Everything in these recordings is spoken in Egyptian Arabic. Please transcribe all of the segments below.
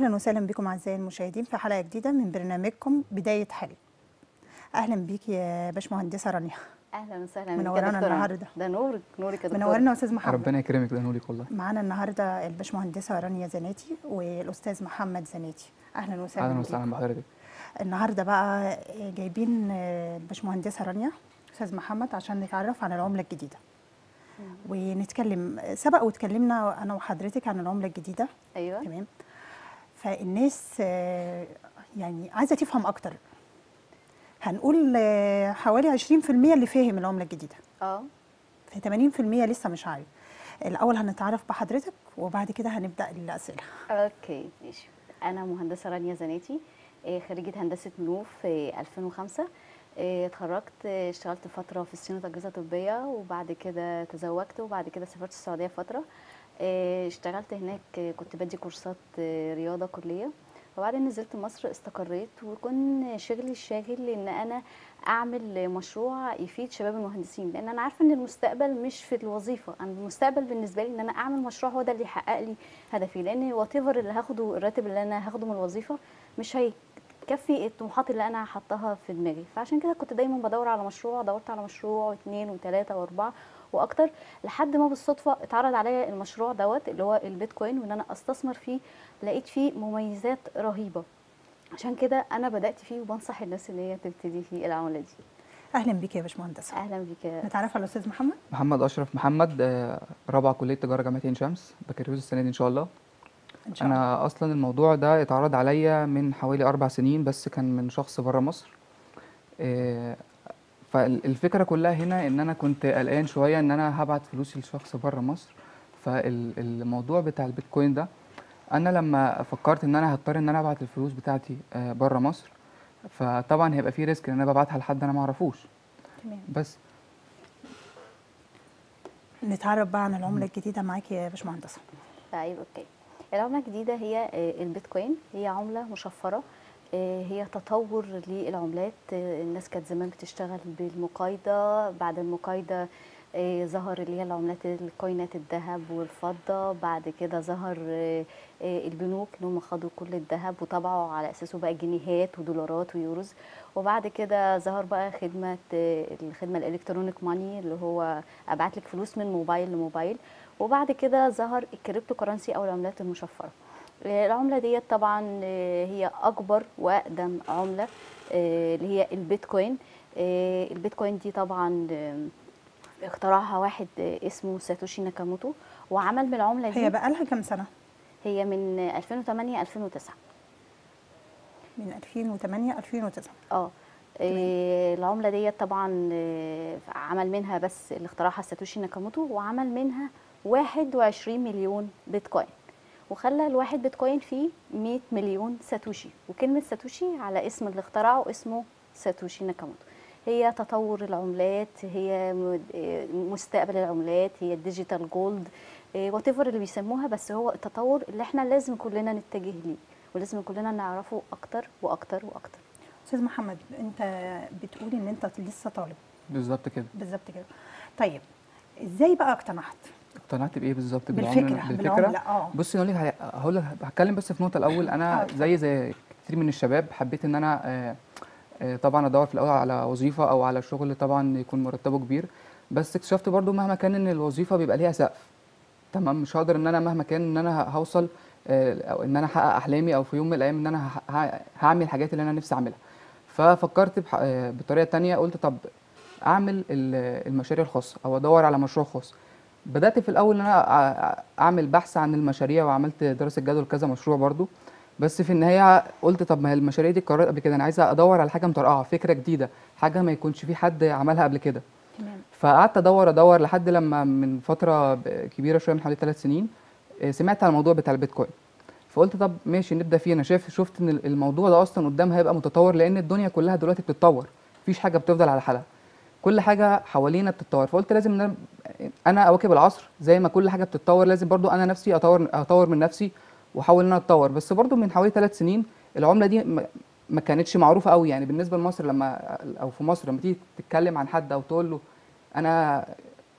اهلا وسهلا بكم اعزائي المشاهدين في حلقه جديده من برنامجكم بدايه حلم اهلا بيك يا باشمهندسه رانيا اهلا وسهلا بك يا منورانا دكتورة. النهاردة. ده نورك نورك يا دكتورة. منورنا استاذ محمد ربنا يكرمك ده نورك والله معانا النهارده الباشمهندسه رانيا زناتي والاستاذ محمد زناتي اهلا وسهلا اهلا بيكم. وسهلا بحضرتك النهارده بقى جايبين الباشمهندسه رانيا استاذ محمد عشان نتعرف عن العمله الجديده ونتكلم سبق واتكلمنا انا وحضرتك عن العمله الجديده ايوه تمام فالناس آه، يعني عايزه تفهم اكتر هنقول آه، حوالي 20% اللي فاهم العمله الجديده اه في 80% لسه مش عارف الاول هنتعرف بحضرتك وبعد كده هنبدا الاسئله اوكي ماشي انا مهندسه رانيا زناتي آه، خريجه هندسه منوف في 2005 آه، اتخرجت آه، اشتغلت فتره في صيانه اجهزه طبيه وبعد كده تزوجت وبعد كده سافرت السعوديه فتره آه، اشتغلت هناك آه، كنت بدي كورسات آه، رياضه كليه وبعدين نزلت مصر استقريت وكان شغلي الشاغل ان انا اعمل مشروع يفيد شباب المهندسين لان انا عارفه ان المستقبل مش في الوظيفه انا المستقبل بالنسبه لي ان انا اعمل مشروع هو ده اللي يحقق لي هدفي لان وات اللي هاخده الراتب اللي انا هاخده من الوظيفه مش هيكفي الطموحات اللي انا حطاها في دماغي فعشان كده كنت دايما بدور على مشروع دورت على مشروع واثنين وثلاثه واربعه واكتر لحد ما بالصدفه اتعرض عليا المشروع دوت اللي هو البيتكوين وان انا استثمر فيه لقيت فيه مميزات رهيبه عشان كده انا بدات فيه وبنصح الناس ان هي تبتدي في العمله دي اهلا بيك يا باشمهندسه اهلا بيك يا نتعرف على الاستاذ محمد محمد اشرف محمد آه، رابعه كليه تجاره جامعه عين شمس بكالوريوس السنه دي ان شاء الله ان شاء الله انا اصلا الموضوع ده اتعرض عليا من حوالي اربع سنين بس كان من شخص بره مصر آه، فالفكره كلها هنا ان انا كنت قلقان شويه ان انا هبعت فلوسي لشخص بره مصر فالموضوع بتاع البيتكوين ده انا لما فكرت ان انا هضطر ان انا ابعت الفلوس بتاعتي بره مصر فطبعا هيبقى في ريسك ان انا ببعتها لحد انا ما اعرفوش تمام بس نتعرف بقى عن العمله الجديده معاك يا باشمهندسه طيب اوكي العمله الجديده هي آه، البيتكوين هي عمله مشفره آه، هي تطور للعملات آه، الناس كانت زمان بتشتغل بالمقايضه بعد المقايضه آه، ظهر اللي هي العملات الكوينات الذهب والفضه بعد كده ظهر آه، آه، البنوك ان هم خدوا كل الذهب وطبعوا على اساسه بقى جنيهات ودولارات ويوروز وبعد كده ظهر بقى خدمه آه، الخدمه الالكترونيك ماني اللي هو ابعت لك فلوس من موبايل لموبايل وبعد كده ظهر الكريبتو كرنسي او العملات المشفره آه، العمله ديت طبعا آه، هي اكبر واقدم عمله آه، اللي هي البيتكوين آه، البيتكوين دي طبعا آه، اخترعها واحد آه، اسمه ساتوشي ناكاموتو وعمل من العمله دي هي بقى لها كام سنه هي من 2008 2009 من 2008 2009 اه إيه العمله ديت طبعا آه، عمل منها بس اللي اخترعها ساتوشي ناكاموتو وعمل منها 21 مليون بيتكوين وخلى الواحد بيتكوين فيه 100 مليون ساتوشي وكلمه ساتوشي على اسم اللي اخترعه اسمه ساتوشي ناكاموتو هي تطور العملات هي م- آه، مستقبل العملات هي الديجيتال جولد وات اللي بيسموها بس هو التطور اللي احنا لازم كلنا نتجه ليه ولازم كلنا نعرفه اكتر واكتر واكتر استاذ محمد انت بتقول ان انت لسه طالب بالظبط كده بالظبط كده طيب ازاي بقى اقتنعت اقتنعت بايه بالظبط بالفكره بالعمله اه بصي اقول لك على- هقول لك هتكلم بس في نقطه الاول انا آه. زي زي كتير من الشباب حبيت ان انا آه، آه، طبعا ادور في الاول على وظيفه او على شغل طبعا يكون مرتبه كبير بس اكتشفت برضو مهما كان ان الوظيفه بيبقى ليها سقف تمام مش هقدر ان انا مهما كان ان انا ه- هوصل آه، او ان انا احقق احلامي او في يوم من الايام ان انا ه- ه- هعمل الحاجات اللي انا نفسي اعملها ففكرت بح- آه، بطريقه تانية قلت طب اعمل ال- المشاريع الخاصه او ادور على مشروع خاص بدات في الاول ان انا أ- اعمل بحث عن المشاريع وعملت دراسه جدول كذا مشروع برضو بس في النهايه قلت طب ما هي المشاريع دي اتكررت قبل كده انا عايز ادور على حاجه مطرقعه فكره جديده حاجه ما يكونش في حد عملها قبل كده تمام فقعدت ادور ادور لحد لما من فتره ب- كبيره شويه من حوالي ثلاث سنين آه، سمعت عن الموضوع بتاع البيتكوين فقلت طب ماشي نبدا فيه انا شايف شفت ان الموضوع ده اصلا قدام هيبقى متطور لان الدنيا كلها دلوقتي بتتطور مفيش حاجه بتفضل على حالها كل حاجه حوالينا بتتطور فقلت لازم ان أنا- انا اواكب العصر زي ما كل حاجه بتتطور لازم برضو انا نفسي اطور اطور من نفسي واحاول ان انا اتطور بس برضو من حوالي ثلاث سنين العمله دي ما- ما كانتش معروفه قوي يعني بالنسبه لمصر لما او في مصر لما تيجي تتكلم عن حد او تقول له انا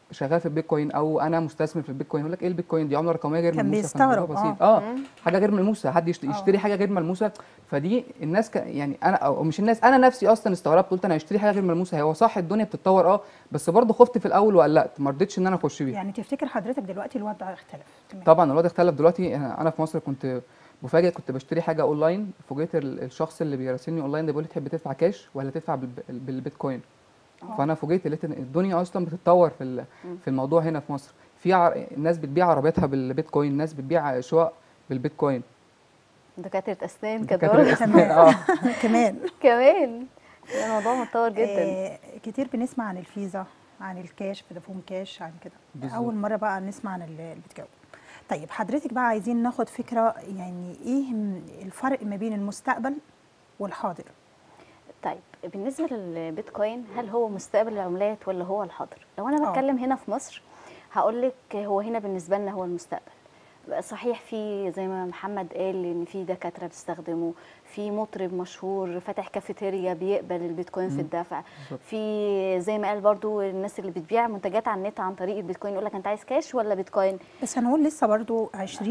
شغال في البيتكوين او انا مستثمر في البيتكوين يقول لك ايه البيتكوين دي عمله رقميه غير كان ملموسه بيستغرب، فالموضوع بسيط اه مم. حاجه غير ملموسه حد يشت- آه. يشتري حاجه غير ملموسه فدي الناس ك... يعني انا او مش الناس انا نفسي اصلا استغربت قلت انا هشتري حاجه غير ملموسه هو صح الدنيا بتتطور اه بس برضه خفت في الاول وقلقت ما رضيتش ان انا اخش بيها يعني تفتكر حضرتك دلوقتي الوضع اختلف تمام. طبعا الوضع اختلف دلوقتي انا أنا في مصر كنت بفاجئ كنت بشتري حاجه اونلاين فوجئت ال- الشخص اللي بيراسلني اونلاين ده بيقول لي تحب تدفع كاش ولا تدفع بالب- بالبيتكوين آه. فانا فوجئت لقيت إن الدنيا اصلا بتتطور في ال- مم. في الموضوع هنا في مصر في ع... ناس بتبيع عربياتها بالبيتكوين ناس بتبيع شقق بالبيتكوين دكاتره اسنان دكاترة كدول الأسنان، تمام. اه كمان كمان الموضوع متطور جدا آه كتير بنسمع عن الفيزا عن الكاش فودافون كاش عن كده بالظبط. اول مره بقى نسمع عن ال- البيتكوين طيب حضرتك بقى عايزين ناخد فكره يعني ايه م- الفرق ما بين المستقبل والحاضر طيب بالنسبه للبيتكوين هل هو مستقبل العملات ولا هو الحاضر لو انا آه. بتكلم هنا في مصر هقول لك هو هنا بالنسبه لنا هو المستقبل صحيح في زي ما محمد قال ان في دكاتره بتستخدمه في مطرب مشهور فاتح كافيتيريا بيقبل البيتكوين في مم. الدفع بالظبط. في زي ما قال برضو الناس اللي بتبيع منتجات على النت عن طريق البيتكوين يقول لك انت عايز كاش ولا بيتكوين بس هنقول لسه برضو 20%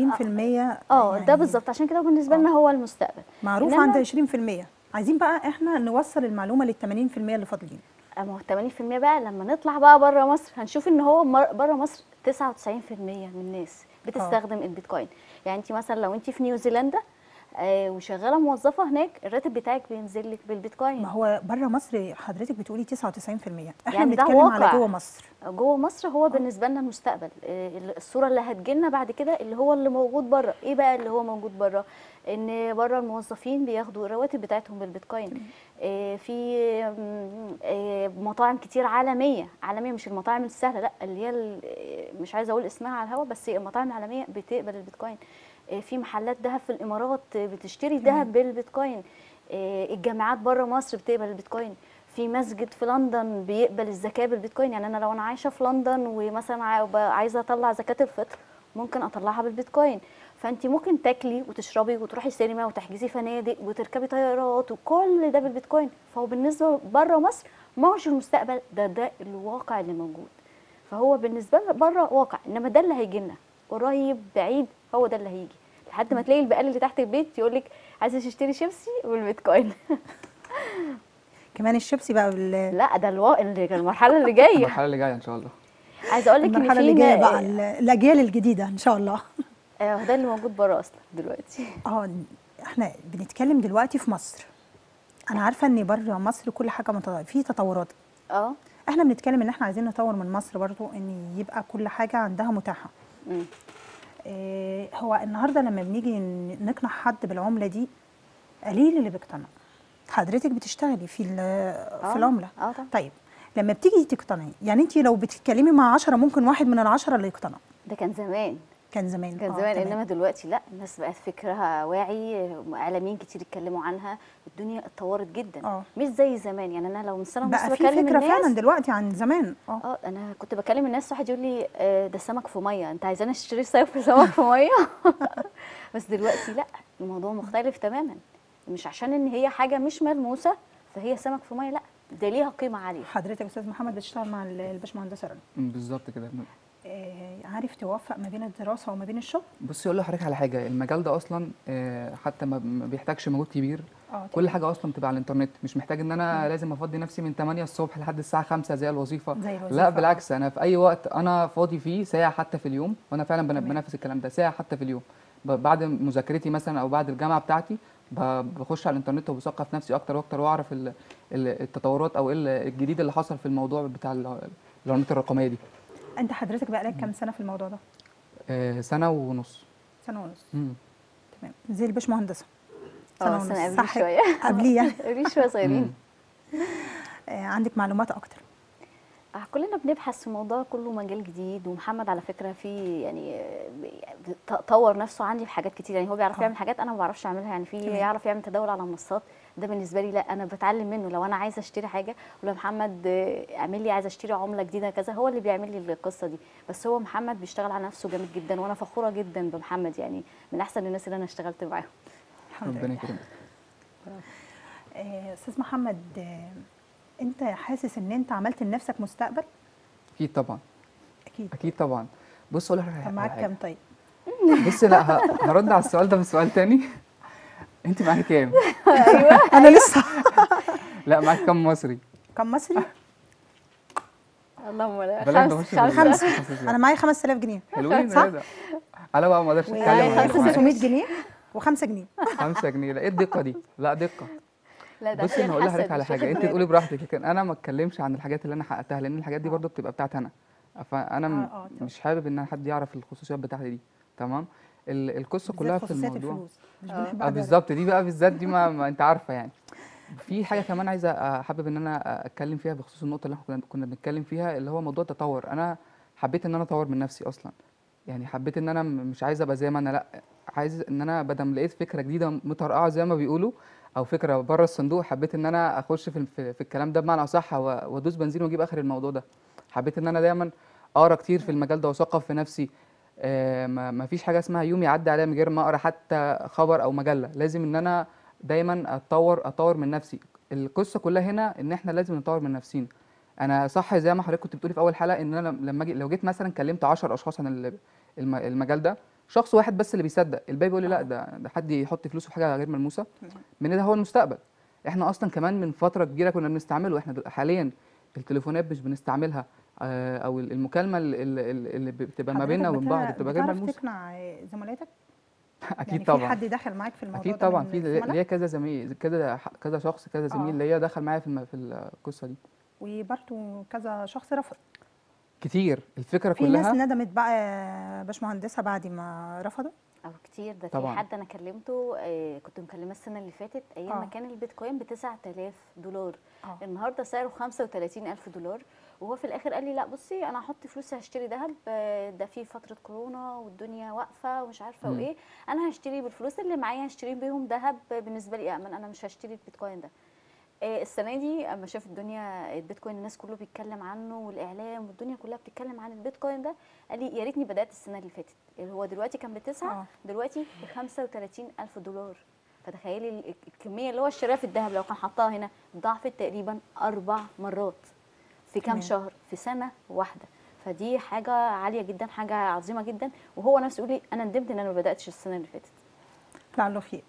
اه يعني ده بالظبط عشان كده بالنسبه لنا هو المستقبل معروف إنما- عند 20% عايزين بقى احنا نوصل المعلومه لل 80% اللي فاضلين اما هو 80% بقى لما نطلع بقى بره مصر هنشوف ان هو مر- بره مصر 99% من الناس بتستخدم البيتكوين يعني انت مثلا لو انت في نيوزيلندا آه وشغاله موظفه هناك الراتب بتاعك بينزل لك بالبيتكوين ما هو بره مصر حضرتك بتقولي 99% احنا يعني ده بنتكلم على واقع. جوه مصر جوه مصر هو بالنسبه لنا المستقبل آه، الصوره اللي هتجيلنا بعد كده اللي هو اللي موجود بره ايه بقى اللي هو موجود بره ان بره الموظفين بياخدوا الرواتب بتاعتهم بالبيتكوين آه، في آم، آه، مطاعم كتير عالميه عالميه مش المطاعم السهله لا اللي هي ال- آه، مش عايزه اقول اسمها على الهوا بس المطاعم العالميه بتقبل البيتكوين آه، في محلات ذهب في الامارات آه، بتشتري ذهب بالبيتكوين آه، الجامعات بره مصر بتقبل البيتكوين في مسجد في لندن بيقبل الزكاه بالبيتكوين يعني انا لو انا عايشه في لندن ومثلا عا- ب- عايزه اطلع زكاه الفطر ممكن اطلعها بالبيتكوين فانت ممكن تاكلي وتشربي وتروحي سينما وتحجزي فنادق وتركبي طيارات وكل ده بالبيتكوين فهو بالنسبه بره مصر ما هوش المستقبل ده ده الواقع اللي موجود فهو بالنسبه بره واقع انما ده اللي هيجي لنا قريب بعيد هو ده اللي هيجي لحد ما تلاقي البقال اللي تحت البيت يقول لك عايزه تشتري شيبسي بالبيتكوين كمان الشيبسي بقى بال... لا ده الوا... المرحله اللي جايه المرحله اللي جايه ان شاء الله عايزه اقول لك ان المرحله في اللي جايه نا- بقى ال- الاجيال الجديده ان شاء الله آه، ده اللي موجود بره اصلا دلوقتي اه احنا بنتكلم دلوقتي في مصر انا عارفه ان بره مصر كل حاجه متط... في تطورات اه احنا بنتكلم ان احنا عايزين نطور من مصر برضو ان يبقى كل حاجه عندها متاحه مم. إيه هو النهارده لما بنيجي ن- نقنع حد بالعمله دي قليل اللي بيقتنع حضرتك بتشتغلي في ال- آه، في العمله اه طبعا طيب لما بتيجي تقتنعي يعني انت لو بتتكلمي مع عشرة ممكن واحد من العشرة اللي يقتنع ده كان زمان كان زمان كان آه، زمان تمام. انما دلوقتي لا الناس بقت فكرها واعي اعلاميين كتير اتكلموا عنها الدنيا اتطورت جدا آه. مش زي زمان يعني انا لو من سنه ونص بقى في بكلم فكره الناس فعلا دلوقتي عن زمان اه اه انا كنت بكلم الناس واحد يقول لي آه، ده سمك في ميه انت عايزاني اشتري سمك في سمك في ميه بس دلوقتي لا الموضوع مختلف تماما مش عشان ان هي حاجه مش ملموسه فهي سمك في ميه لا ده ليها قيمه عاليه حضرتك يا استاذ محمد بتشتغل مع ال- الباشمهندسه رنا مم، بالظبط كده آه، عارف توفق ما بين الدراسه وما بين الشغل بصي اقول لحضرتك على حاجه المجال ده اصلا آه، حتى ما ما بيحتاجش مجهود كبير اه كل حاجه اصلا بتبقى على الانترنت مش محتاج ان انا لازم افضي نفسي من 8 الصبح لحد الساعه 5 زي الوظيفه زي الوظيفة، لا آه. بالعكس انا في اي وقت انا فاضي فيه ساعه حتى في اليوم وانا فعلا بن- تمام. بنفذ الكلام ده ساعه حتى في اليوم ب- بعد مذاكرتي مثلا او بعد الجامعه بتاعتي ب- بخش على الانترنت وبثقف نفسي اكتر واكتر واعرف ال- ال- التطورات او ايه ال- الجديد اللي حصل في الموضوع بتاع ال- العملات الرقميه دي انت حضرتك بقى لك كام سنه في الموضوع ده آه، سنه ونص سنه ونص مم. تمام زي الباشمهندسه اه بس انا قبليه صح شويه قبليه يعني قبليه شويه صغيرين مم. آه، عندك معلومات اكتر آه، كلنا بنبحث في موضوع كله مجال جديد ومحمد على فكره في يعني آه، ط- طور نفسه عني في حاجات كتير يعني هو بيعرف آه. يعمل حاجات انا ما بعرفش اعملها يعني في تمام. يعرف يعمل تداول على منصات ده بالنسبه لي لا انا بتعلم منه لو انا عايزه اشتري حاجه ولا محمد آه، اعمل لي عايزه اشتري عمله جديده كذا هو اللي بيعمل لي القصه دي بس هو محمد بيشتغل على نفسه جامد جدا وانا فخوره جدا بمحمد يعني من احسن الناس اللي انا اشتغلت معاهم الحمد ربنا لله يكرمك آه، استاذ محمد آه، انت حاسس ان انت عملت لنفسك مستقبل اكيد طبعا اكيد اكيد طبعا بص اقول لك على طب معاك حاجة. كام طيب بص لا ه- هرد على السؤال ده بسؤال تاني انت معاكي كام انا لسه لا معاكي كام مصري كام مصري اللهم لا بلاش خمس نخش في خمسة الخصوصيات. انا معايا 5000 جنيه حلوين صح؟ ايه ده انا بقى ما اقدرش اتكلم ومعايا عن خمسة الحاجة. 500 جنيه و5 جنيه 5 جنيه لا ايه الدقه دي لا دقه لا ده بصي عشان انا هقول حسد، لحضرتك على مش حاجه واخد انت بالك. تقولي براحتك لكن انا ما اتكلمش عن الحاجات اللي انا حققتها لان الحاجات دي برضو بتبقى بتاعتي انا فانا م- آه، آه، طبعا. مش حابب ان حد يعرف الخصوصيات بتاعتي دي تمام ال- القصه كلها بالذات في خصوصيات الموضوع الفلوس مش آه. بنحب اه قعدة بالظبط دي بقى بالذات دي ما, ما انت عارفه يعني في حاجه كمان عايزه آه، حابب ان انا اتكلم فيها بخصوص النقطه اللي احنا كنا- كنا بنتكلم فيها اللي هو موضوع التطور انا حبيت ان انا اطور من نفسي اصلا يعني حبيت ان انا م- مش عايز ابقى زي ما انا لا عايز ان انا بدل لقيت فكره جديده مطرقعه زي ما بيقولوا او فكره بره الصندوق حبيت ان انا اخش في, في, في الكلام ده بمعنى اصح و- وادوس بنزين واجيب اخر الموضوع ده حبيت ان انا دايما اقرا كتير في المجال ده واثقف في نفسي آه، ما ما فيش حاجه اسمها يوم يعدي عليا من غير ما اقرا حتى خبر او مجله لازم ان انا دايما اتطور اطور من نفسي القصه كلها هنا ان احنا لازم نطور من نفسينا انا صح زي ما حضرتك كنت بتقولي في اول حلقه ان انا لما اجي لو جيت مثلا كلمت 10 اشخاص عن ال- الم- المجال ده شخص واحد بس اللي بيصدق الباقي بيقول لي لا ده ده حد يحط فلوسه في حاجه غير ملموسه من ده هو المستقبل احنا اصلا كمان من فتره كبيره كنا بنستعمله احنا دل- حاليا التليفونات مش بنستعملها آه، او المكالمه اللي, اللي اللي بتبقى ما حضرتك بيننا وبين بعض بتعرف- بتبقى غير بتعرف ملموسه تقنع زملاتك اكيد يعني طبعا في حد دخل معاك في الموضوع اكيد ده طبعا من في الزملاء؟ ليا كذا زميل كذا ح- كذا شخص كذا زميل آه. ليا دخل معايا في الم- في القصه دي وبرضه كذا شخص رفض كتير الفكره في ناس كلها ندمت بقى يا باشمهندسه بعد ما رفضوا او كتير ده في طبعاً. حد انا كلمته آه كنت مكلمه السنه اللي فاتت ايام ما آه. كان البيتكوين ب 9000 دولار آه. النهارده سعره 35000 دولار وهو في الاخر قال لي لا بصي انا هحط فلوسي هشتري ذهب آه، ده في فتره كورونا والدنيا واقفه ومش عارفه مم. وايه انا هشتري بالفلوس اللي معايا هشتري بيهم ذهب بالنسبه لي امن انا مش هشتري البيتكوين ده آه، السنه دي اما شاف الدنيا البيتكوين الناس كله بيتكلم عنه والاعلام والدنيا كلها بتتكلم عن البيتكوين ده قال لي يا ريتني بدات السنه اللي فاتت اللي هو دلوقتي كان بتسعه آه. دلوقتي ب 35000 دولار فتخيلي ال- الكميه اللي هو اشتراها في الذهب لو كان حطها هنا ضعفت تقريبا اربع مرات في كام تمام. شهر في سنه واحده فدي حاجه عاليه جدا حاجه عظيمه جدا وهو نفسه يقول لي انا ندمت ان انا ما بداتش السنه اللي فاتت لعله خير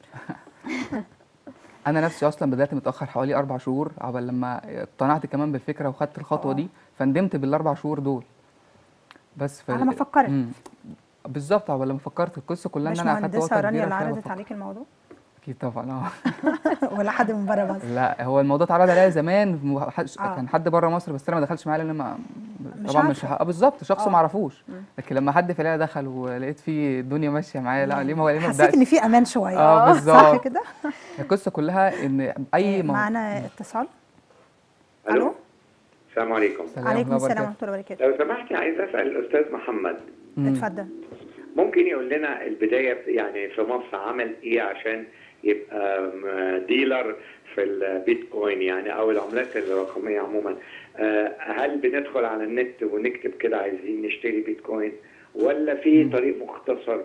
انا نفسي اصلا بدات متاخر حوالي اربع شهور عبال لما اقتنعت كمان بالفكره وخدت الخطوه آه. دي فندمت بالاربع شهور دول بس ف... على ما فكرت. مم. بالظبط عبال لما فكرت القصه كلها ان انا اخدت وقت باشمهندسه رانيا كبيره اللي فيها عرضت بفكر. عليك الموضوع اكيد طبعا اه ولا حد من بره بس لا هو الموضوع اتعرض عليا زمان م- حد- آه. كان حد بره مصر بس انا ما دخلش معايا لان ما مش طبعا مش عارفة. ه- آه بالظبط شخص آه. ما اعرفوش مم. لكن لما حد في العيله دخل ولقيت فيه الدنيا ماشيه معايا لا ليه ما ليه ما حسيت ابداش ان في امان شويه اه صح بالظبط كده القصه كلها ان اي مو... معانا اتصال الو الو السلام عليكم سلام عليكم ورحمة السلام الله ورحمه الله وبركاته لو سمحتي عايز اسال الاستاذ محمد مم. اتفضل ممكن يقول لنا البدايه في- يعني في مصر عمل ايه عشان يبقى م- ديلر في البيتكوين يعني او العملات الرقميه عموما آه، هل بندخل على النت ونكتب كده عايزين نشتري بيتكوين ولا في مم. طريق مختصر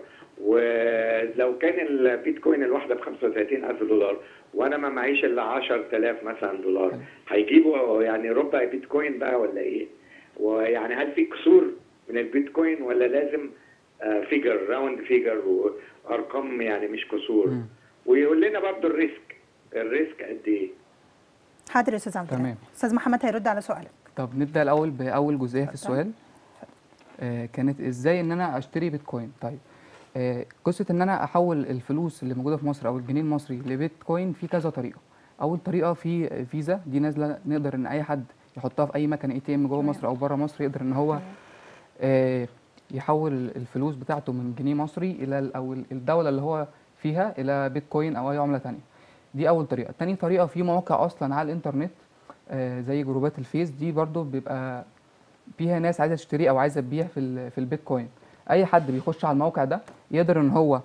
ولو كان البيتكوين الواحده ب 35000 دولار وانا ما معيش الا 10000 مثلا دولار هيجيبوا يعني ربع بيتكوين بقى ولا ايه؟ ويعني هل في كسور من البيتكوين ولا لازم فيجر راوند فيجر وارقام يعني مش كسور مم. ويقول لنا برضو الريسك الريسك قد ايه؟ حاضر يا استاذ عبد الله تمام. استاذ محمد هيرد على سؤالك طب نبدا الاول باول جزئيه في اتفضل. السؤال آه كانت ازاي ان انا اشتري بيتكوين طيب آه قصه ان انا احول الفلوس اللي موجوده في مصر او الجنيه المصري لبيتكوين في كذا طريقه اول طريقه في فيزا دي نازله نقدر ان اي حد يحطها في اي مكان اي تي ام جوه تمام. مصر او بره مصر يقدر ان هو آه يحول الفلوس بتاعته من جنيه مصري الى ال- او الدوله اللي هو فيها الى بيتكوين او اي عمله تانية دي اول طريقه تاني طريقه في مواقع اصلا على الانترنت آه زي جروبات الفيس دي برضو بيبقى فيها ناس عايزه تشتري او عايزه تبيع في ال- في البيتكوين اي حد بيخش على الموقع ده يقدر ان هو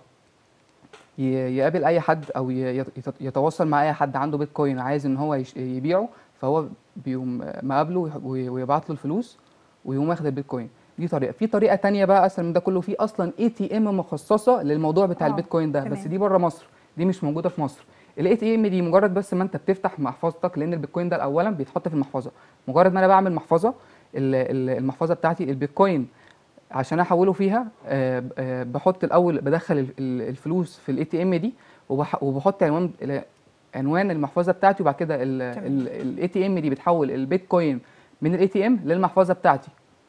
ي- يقابل اي حد او ي- يت- يتواصل مع اي حد عنده بيتكوين عايز ان هو يش- يبيعه فهو بيقوم مقابله ويح- وي- ويبعت له الفلوس ويقوم واخد البيتكوين دي طريقه في طريقه تانية بقى اسهل من ده كله في اصلا اي تي ام مخصصه للموضوع بتاع آه، البيتكوين ده بس تمام. دي بره مصر دي مش موجوده في مصر الاي تي ام دي مجرد بس ما انت بتفتح محفظتك لان البيتكوين ده اولا بيتحط في المحفظه مجرد ما انا بعمل محفظه ال- ال- المحفظه بتاعتي البيتكوين عشان احوله فيها آه، آه، بحط الاول بدخل ال- ال- الفلوس في الاي تي ام دي وبح- وبحط عنوان ال- عنوان المحفظه بتاعتي وبعد كده تمام. الاي تي ام دي بتحول البيتكوين من الاي تي ام للمحفظه بتاعتي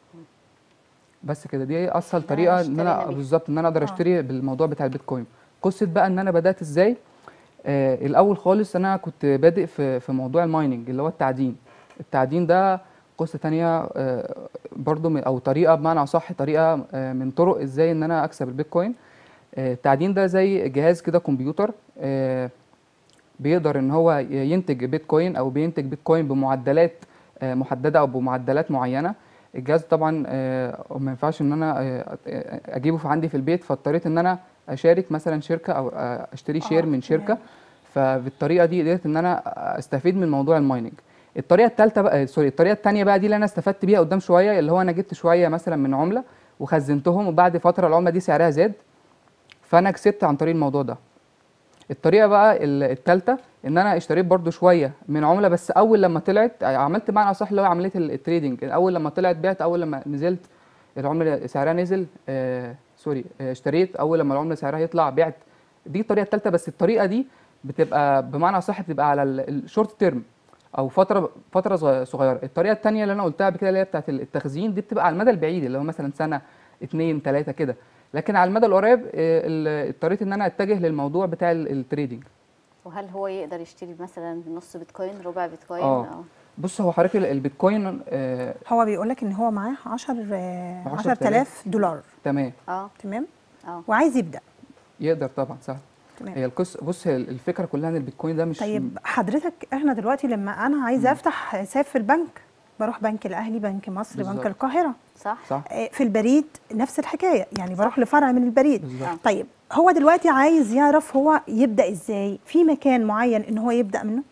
بس كده دي اسهل طريقه ان اشترينا انا بيه. بالظبط ان انا اقدر آه. اشتري بالموضوع بتاع البيتكوين قصه بقى ان انا بدات ازاي آه الاول خالص انا كنت بادئ في في موضوع المايننج اللي هو التعدين التعدين ده قصه تانية آه برضو من او طريقه بمعنى اصح طريقه آه من طرق ازاي ان انا اكسب البيتكوين آه التعدين ده زي جهاز كده كمبيوتر آه بيقدر ان هو ي- ينتج بيتكوين او بينتج بيتكوين بمعدلات آه، محدده او بمعدلات معينه الجهاز طبعا آه، ما ينفعش ان انا آه، آه، اجيبه في عندي في البيت فاضطريت ان انا اشارك مثلا شركه او آه، اشتري شير آه، من شركه تمام. فبالطريقه دي قدرت ان انا استفيد من موضوع المايننج الطريقه الثالثه بقى سوري الطريقه الثانيه بقى دي اللي انا استفدت بيها قدام شويه اللي هو انا جبت شويه مثلا من عمله وخزنتهم وبعد فتره العمله دي سعرها زاد فانا كسبت عن طريق الموضوع ده الطريقه بقى الثالثه ان انا اشتريت برضو شويه من عمله بس اول لما طلعت عملت معنى اصح اللي هو عمليه ال- التريدنج اول لما طلعت بعت اول لما نزلت العمله سعرها نزل آه سوري آه اشتريت اول لما العمله سعرها يطلع بعت دي الطريقه الثالثه بس الطريقه دي بتبقى بمعنى اصح بتبقى على الشورت تيرم او فتره فتره صغ- صغيره الطريقه الثانيه اللي انا قلتها قبل كده اللي هي بتاعت التخزين دي بتبقى على المدى البعيد اللي هو مثلا سنه اتنين تلاته كده لكن على المدى القريب آه، ال- اضطريت ان انا اتجه للموضوع بتاع ال- التريدنج وهل هو يقدر يشتري مثلا نص بيتكوين ربع بيتكوين آه. أو بص هو حضرتك ال- البيتكوين آه هو بيقول لك ان هو معاه 10 10,000 10000 دولار تمام اه تمام اه وعايز يبدا يقدر طبعا سهل تمام هي القصه بص هي الفكره كلها ان البيتكوين ده مش طيب حضرتك احنا دلوقتي لما انا عايزه افتح حساب في البنك بروح بنك الاهلي بنك مصر بالظبط. بنك القاهره صح صح آه، في البريد نفس الحكايه يعني بروح لفرع من البريد بالظبط طيب هو دلوقتي عايز يعرف هو يبدا ازاي في مكان معين ان هو يبدا منه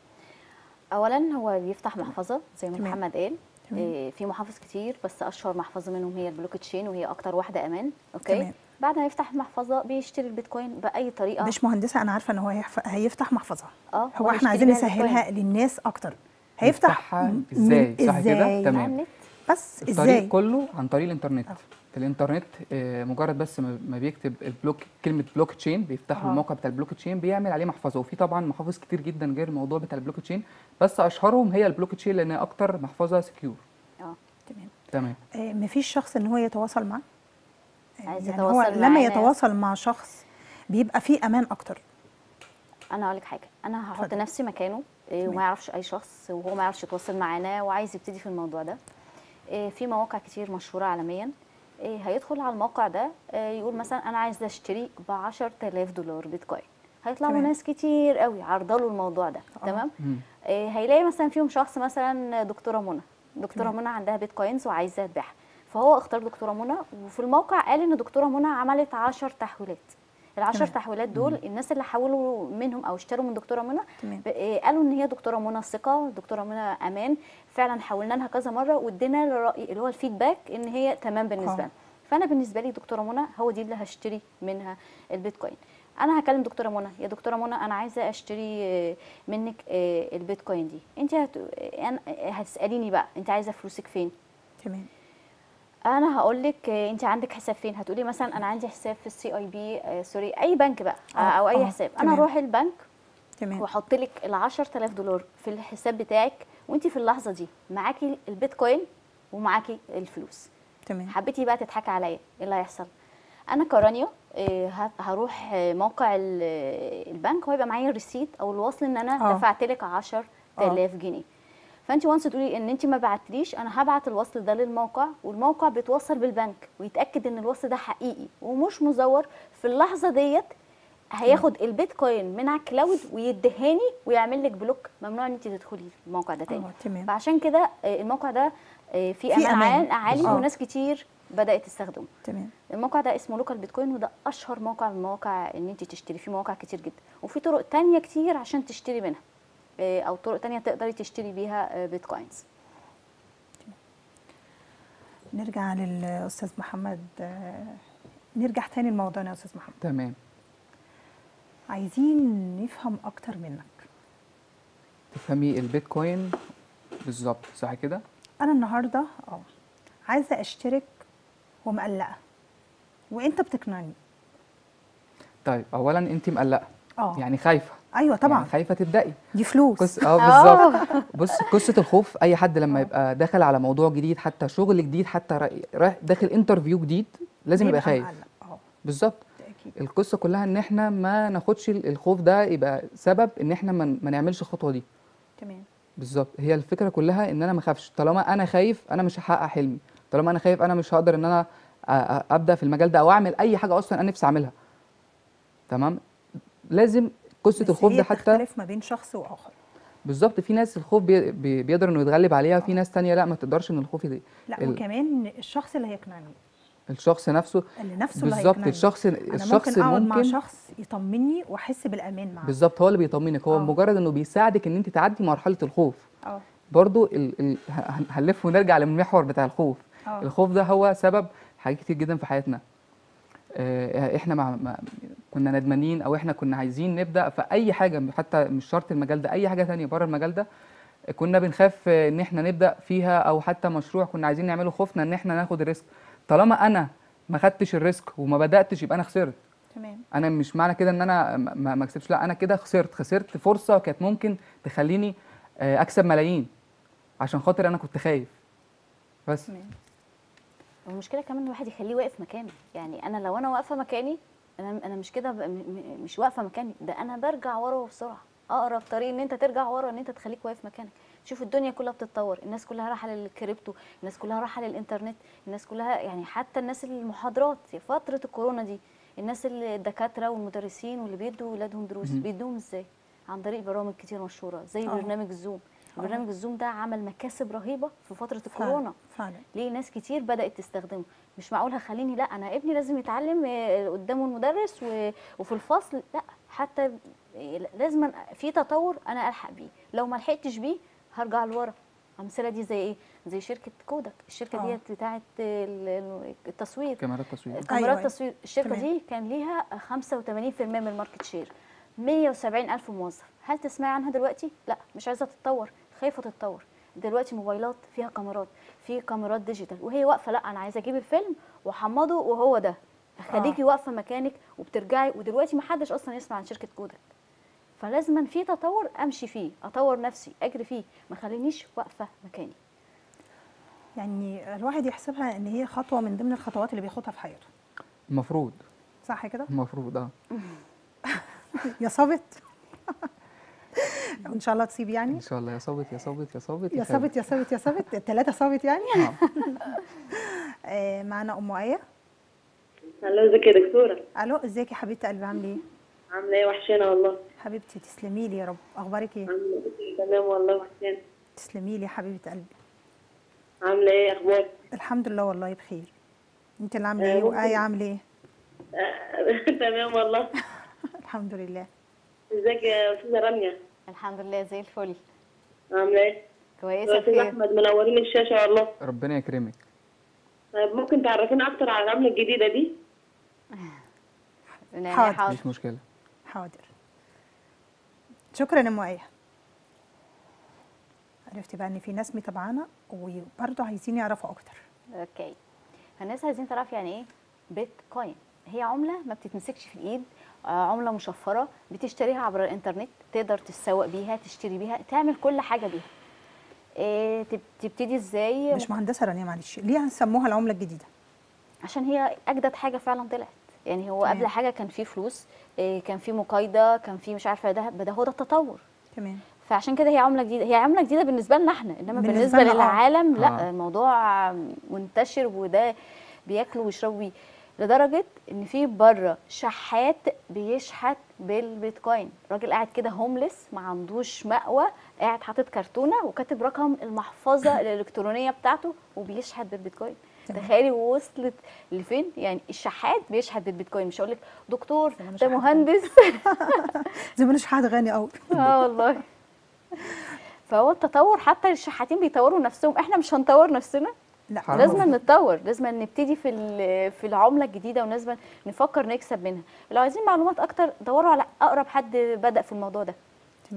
اولا هو بيفتح محفظه زي ما تمام. محمد قال تمام. إيه، في محافظ كتير بس اشهر محفظه منهم هي البلوك تشين وهي اكتر واحده امان اوكي تمام. بعد ما يفتح المحفظه بيشتري البيتكوين باي طريقه مش مهندسه انا عارفه ان هو هيحف- هيفتح محفظه اه هو احنا بيشتري عايزين بيها نسهلها للناس اكتر هيفتح يفتحها من- إزاي؟ صح كده؟ ازاي تمام. على النت بس الطريق ازاي كله عن طريق الانترنت الانترنت آه، مجرد بس ما ما بيكتب البلوك كلمه بلوك تشين بيفتح له آه. الموقع بتاع البلوك تشين بيعمل عليه محفظه وفي طبعا محافظ كتير جدا غير الموضوع بتاع البلوك تشين بس اشهرهم هي البلوك تشين لان هي اكتر محفظه سكيور اه تمام تمام آه مفيش شخص ان هو يتواصل معاه آه، عايز يعني هو يتواصل لما معانا. يتواصل مع شخص بيبقى فيه امان اكتر انا هقول لك حاجه انا هحط اتفضل. نفسي مكانه إيه، تمام. وما يعرفش اي شخص وهو ما يعرفش يتواصل معانا وعايز يبتدي في الموضوع ده إيه، في مواقع كتير مشهوره عالميا إيه، هيدخل على الموقع ده إيه، يقول مثلا انا عايز اشتري ب 10000 دولار بيتكوين هيطلع له تمام. ناس كتير قوي عارضه له الموضوع ده آه. تمام مم. إيه، هيلاقي مثلا فيهم شخص مثلا دكتوره منى دكتوره تمام. منى عندها بيتكوينز وعايزه تبيعها فهو اختار دكتوره منى وفي الموقع قال ان دكتوره منى عملت 10 تحويلات العشر تمام. تحويلات دول الناس اللي حولوا منهم او اشتروا من دكتوره منى تمام ب- إيه، قالوا ان هي دكتوره منى ثقه دكتوره منى امان فعلا حولنا لها كذا مره وادينا الراي اللي هو الفيدباك ان هي تمام بالنسبه آه. لنا فانا بالنسبه لي دكتوره منى هو دي اللي هشتري منها البيتكوين انا هكلم دكتوره منى يا دكتوره منى انا عايزه اشتري آه، منك آه، البيتكوين دي انت هت... أنا- هتساليني بقى انت عايزه فلوسك فين تمام انا هقول لك انت عندك حساب فين هتقولي مثلا انا عندي حساب في السي اي بي سوري اي بنك بقى آه، او اي آه، حساب تمام. انا اروح البنك تمام واحط لك ال 10000 دولار في الحساب بتاعك وانت في اللحظه دي معاكي البيتكوين ومعاكي الفلوس تمام حبيتي بقى تضحكي عليا ايه اللي هيحصل انا كرانيا إيه، ه- هروح آه، موقع ال- آه، البنك وهيبقى معايا الريسيت او الوصل ان انا آه. دفعت لك 10000 جنيه فانت وانس تقولي ان انت ما بعتليش انا هبعت الوصل ده للموقع والموقع بيتوصل بالبنك ويتاكد ان الوصل ده حقيقي ومش مزور في اللحظه ديت هياخد البيتكوين من على الكلاود ويدهاني ويعمل لك بلوك ممنوع ان انت تدخلي الموقع ده تاني اه تمام فعشان كده آه، الموقع ده آه، فيه فيه امان أمان. عال- عالي آه. وناس كتير بدات تستخدمه تمام الموقع ده اسمه لوكال بيتكوين وده اشهر موقع من مواقع ان انت تشتري فيه مواقع كتير جدا وفي طرق تانية كتير عشان تشتري منها آه، او طرق تانية تقدري تشتري بيها آه، بيتكوينز نرجع للاستاذ محمد آه، نرجع تاني لموضوعنا يا استاذ محمد تمام عايزين نفهم اكتر منك تفهمي البيتكوين بالظبط صح كده انا النهارده اه عايزه اشترك ومقلقه وانت بتقنعني طيب اولا انت مقلقه اه يعني خايفه ايوه طبعا يعني خايفه تبداي دي فلوس قصة اه بالظبط بص قصه الخوف اي حد لما يبقى داخل على موضوع جديد حتى شغل جديد حتى راي- رايح داخل انترفيو جديد لازم يبقى خايف مقلق. اه بالظبط ده اكيد القصه كلها ان احنا ما ناخدش ال- الخوف ده يبقى سبب ان احنا ما ما نعملش الخطوه دي تمام بالظبط هي الفكره كلها ان انا ما اخافش طالما انا خايف انا مش هحقق حلمي طالما انا خايف انا مش هقدر ان انا أ- أ- ابدا في المجال ده او اعمل اي حاجه اصلا انا نفسي اعملها تمام لازم قصه بس الخوف هي ده حتى بتختلف ما بين شخص واخر بالظبط في ناس الخوف بي بي بيقدر انه يتغلب عليها وفي ناس تانية لا ما تقدرش ان الخوف يضايق لا ال- وكمان الشخص اللي هيقنعني الشخص نفسه اللي نفسه اللي بالظبط هيقنعني الشخص انا الشخص ممكن اقعد مع ممكن شخص يطمني واحس بالامان معاه بالظبط هو اللي بيطمنك هو آه. مجرد انه بيساعدك ان انت تعدي مرحله الخوف اه برضو ال ال هن- هنلف ونرجع للمحور بتاع الخوف اه الخوف ده هو سبب حاجات كتير جدا في حياتنا آه، احنا مع مع- كنا ندمانين او احنا كنا عايزين نبدا في اي حاجه حتى مش شرط المجال ده اي حاجه تانية بره المجال ده كنا بنخاف آه، ان احنا نبدا فيها او حتى مشروع كنا عايزين نعمله خوفنا ان احنا ناخد الريسك طالما انا ما خدتش الريسك وما بداتش يبقى انا خسرت تمام انا مش معنى كده ان انا ما- ما ما اكسبش لا انا كده خسرت خسرت فرصه كانت ممكن تخليني آه، اكسب ملايين عشان خاطر انا كنت خايف بس تمام والمشكله كمان ان الواحد يخليه واقف مكانه يعني انا لو انا واقفه مكاني انا انا مش كده ب- م- م- مش واقفه مكاني ده انا برجع ورا بسرعه اقرب طريق ان انت ترجع ورا ان انت تخليك واقف مكانك شوف الدنيا كلها بتتطور الناس كلها رايحه للكريبتو الناس كلها رايحه للانترنت الناس كلها يعني حتى الناس اللي المحاضرات في فتره الكورونا دي الناس اللي الدكاتره والمدرسين واللي بيدوا ولادهم دروس مهم. بيدوهم ازاي عن طريق برامج كتير مشهوره زي آه. برنامج الزوم آه. برنامج الزوم ده عمل مكاسب رهيبه في فتره فعلا الكورونا فعلا ليه ناس كتير بدات تستخدمه مش معقول هخليني لا انا ابني لازم يتعلم آه، قدامه المدرس و- وفي الفصل لا حتى آه، لازم في تطور انا الحق بيه لو ما لحقتش بيه هرجع لورا الامثله دي زي ايه زي شركه كودك الشركه آه. ديت بتاعه ال- التصوير كاميرات تصوير كاميرات أيوة. التصوير الشركه تمام. دي كان ليها 85% من الماركت شير 170 الف موظف هل تسمعي عنها دلوقتي لا مش عايزه تتطور خايفه تتطور دلوقتي موبايلات فيها كاميرات في كاميرات ديجيتال وهي واقفه لا انا عايزه اجيب الفيلم واحمضه وهو ده اخليكي واقفه مكانك وبترجعي ودلوقتي ما حدش اصلا يسمع عن شركه كودك فلازما في تطور امشي فيه اطور نفسي اجري فيه ما خلينيش واقفه مكاني يعني الواحد يحسبها ان هي خطوه من ضمن الخطوات اللي بياخدها في حياته المفروض صح كده المفروض اه يا صابت وان شاء الله تصيب يعني ان شاء الله يا صابت يا صابت يا صابت يا خابت. صابت يا صابت يا صابت الثلاثه صابت يعني آه. آه معانا ام ايه الو ازيك يا دكتوره الو ازيك يا حبيبتي قلبي عامله ايه عامله ايه وحشانه والله حبيبتي تسلمي لي يا رب اخبارك ايه عامله ايه تمام والله وحشانه تسلمي لي يا حبيبه قلبي عامله ايه اخبارك الحمد لله والله بخير انت اللي عامله آه، ايه ممكن- وايه عامله ايه آه، تمام والله الحمد لله ازيك يا استاذه رانيا الحمد لله زي الفل عامله ايه كويسه استاذ بخير احمد منورين الشاشه والله ربنا يكرمك طيب ممكن تعرفينا اكتر على العمله الجديده دي يعني حاضر. حاضر مفيش مشكله حاضر شكرا يا ام ايه عرفتي بقى ان في ناس متابعانا وبرضه عايزين يعرفوا اكتر اوكي فالناس عايزين تعرف يعني ايه بيتكوين هي عمله ما بتتمسكش في الايد آه، عمله مشفره بتشتريها عبر الانترنت تقدر تتسوق بيها تشتري بيها تعمل كل حاجه بيها إيه تب- تبتدي ازاي مش مهندسه رانيا معلش ليه هنسموها العمله الجديده عشان هي اجدد حاجه فعلا طلعت يعني هو تمام. قبل حاجه كان في فلوس إيه كان في مقايضه كان في مش عارفه ده ده هو ده التطور تمام فعشان كده هي عمله جديده هي عمله جديده بالنسبه لنا احنا انما بالنسبة بالنسبه, لنا آه. للعالم لا آه. الموضوع منتشر وده بياكلوا ويشربوا بيه لدرجه ان في بره شحات بيشحت بالبيتكوين راجل قاعد كده هوملس ما عندوش مأوى قاعد حاطط كرتونه وكاتب رقم المحفظه الالكترونيه بتاعته وبيشحت بالبيتكوين تمام. تخيلي وصلت لفين يعني الشحات بيشحت بالبيتكوين مش هقول لك دكتور زمان ده شحات. مهندس زي ما مش حد غني قوي اه والله فهو التطور حتى الشحاتين بيطوروا نفسهم احنا مش هنطور نفسنا لا حرام. لازم نتطور لازم نبتدي في ال- في العمله الجديده ولازم نفكر نكسب منها لو عايزين معلومات اكتر دوروا على اقرب حد بدا في الموضوع ده تمام